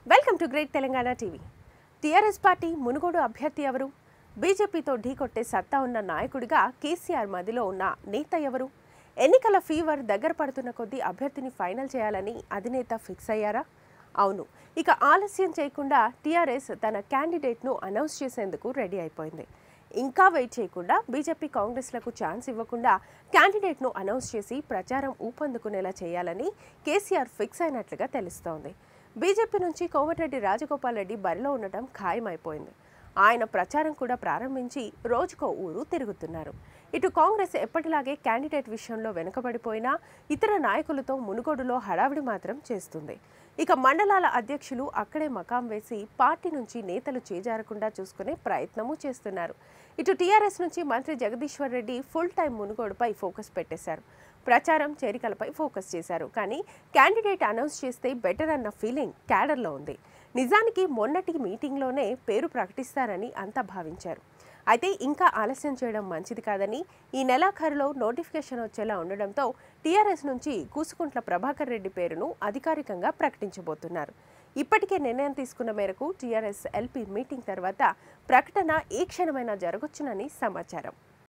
welcome to great Telangana TV TRS party Munugode అభ్యర్థి ఎవరు బీజేపీతో ఢీకొట్టే సత్తా ఉన్న నాయకుడిగా కేసీఆర్ మదిలో ఉన్న నేత ఎవరు ఎన్నికల ఫీవర్ దగ్గర పడుతున్న కొద్దీ అభ్యర్థిని ఫైనల్ చేయాలని అధినేత ఫిక్స్ అయ్యారా అవును ఇక ఆలస్యం చేయకుండా టీఆర్ఎస్ తన క్యాండిడేట్ను అనౌన్స్ చేసేందుకు రెడీ అయిపోయింది ఇంకా వెయిట్ చేయకుండా బీజేపీ కాంగ్రెస్లకు ఛాన్స్ ఇవ్వకుండా క్యాండిడేట్ను అనౌన్స్ చేసి ప్రచారం ఊపందుకునేలా చేయాలని కేసీఆర్ ఫిక్స్ అయినట్లుగా తెలుస్తోంది బీజేపీ నుంచి కోమటిరెడ్డి రాజగోపాల్ రెడ్డి బరిలో ఉండటం ఖాయమైపోయింది ఆయన ప్రచారం కూడా ప్రారంభించి రోజుకో ఊరు తిరుగుతున్నారు ఇటు కాంగ్రెస్ ఎప్పటిలాగే క్యాండిడేట్ విషయంలో వెనుకబడిపోయినా ఇతర నాయకులతో మునుగోడులో హడావిడి మాత్రం చేస్తుంది ఇక మండలాల అధ్యక్షులు అక్కడే మకాం వేసి పార్టీ నుంచి నేతలు చేజారకుండా చూసుకునే ప్రయత్నము చేస్తున్నారు ఇటు టీఆర్ఎస్ నుంచి మంత్రి జగదీశ్వర్ రెడ్డి ఫుల్ టైం మునుగోడుపై ఫోకస్ పెట్టేశారు ప్రచారం చేరికలపై ఫోకస్ చేశారు కానీ క్యాండిడేట్ అనౌన్స్ చేస్తే బెటర్ అన్న ఫీలింగ్ క్యాడర్లో ఉంది నిజానికి మొన్నటి మీటింగ్లోనే పేరు ప్రకటిస్తారని అంతా భావించారు అయితే ఇంకా ఆలస్యం చేయడం మంచిది కాదని ఈ నెలాఖరులో నోటిఫికేషన్ వచ్చేలా ఉండడంతో టీఆర్ఎస్ నుంచి కూసుకుంట్ల ప్రభాకర్ రెడ్డి పేరును అధికారికంగా ప్రకటించబోతున్నారు ఇప్పటికే నిర్ణయం తీసుకున్న మేరకు టీఆర్ఎస్ ఎల్పీ మీటింగ్ తర్వాత ప్రకటన ఏ క్షణమైనా జరగొచ్చునని సమాచారం